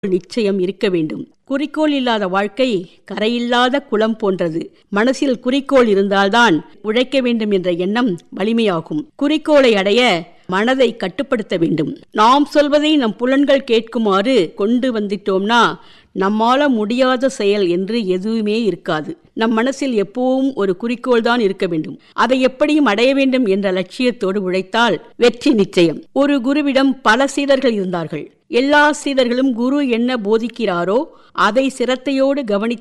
நிச்சயம் இருக்க வேண்டும் குறிக்கோள் இல்லாத வாழ்க்கை கரையில்லாத குளம் போன்றது மனசில் குறிக்கோள் இருந்தால்தான் உழைக்க வேண்டும் என்ற எண்ணம் வலிமையாகும் குறிக்கோளை அடைய மனதை கட்டுப்படுத்த வேண்டும் நாம் சொல்வதை நம் புலன்கள் கேட்குமாறு கொண்டு வந்துட்டோம்னா நம்மால முடியாத செயல் என்று எதுவுமே இருக்காது நம் மனசில் எப்பவும் ஒரு குறிக்கோள் தான் இருக்க வேண்டும் அதை எப்படியும் அடைய வேண்டும் என்ற லட்சியத்தோடு உழைத்தால் வெற்றி நிச்சயம் ஒரு குருவிடம் பல சீடர்கள் இருந்தார்கள் எல்லா சீடர்களும் குரு என்ன போதிக்கிறாரோ அதை சிரத்தையோடு கவனித்து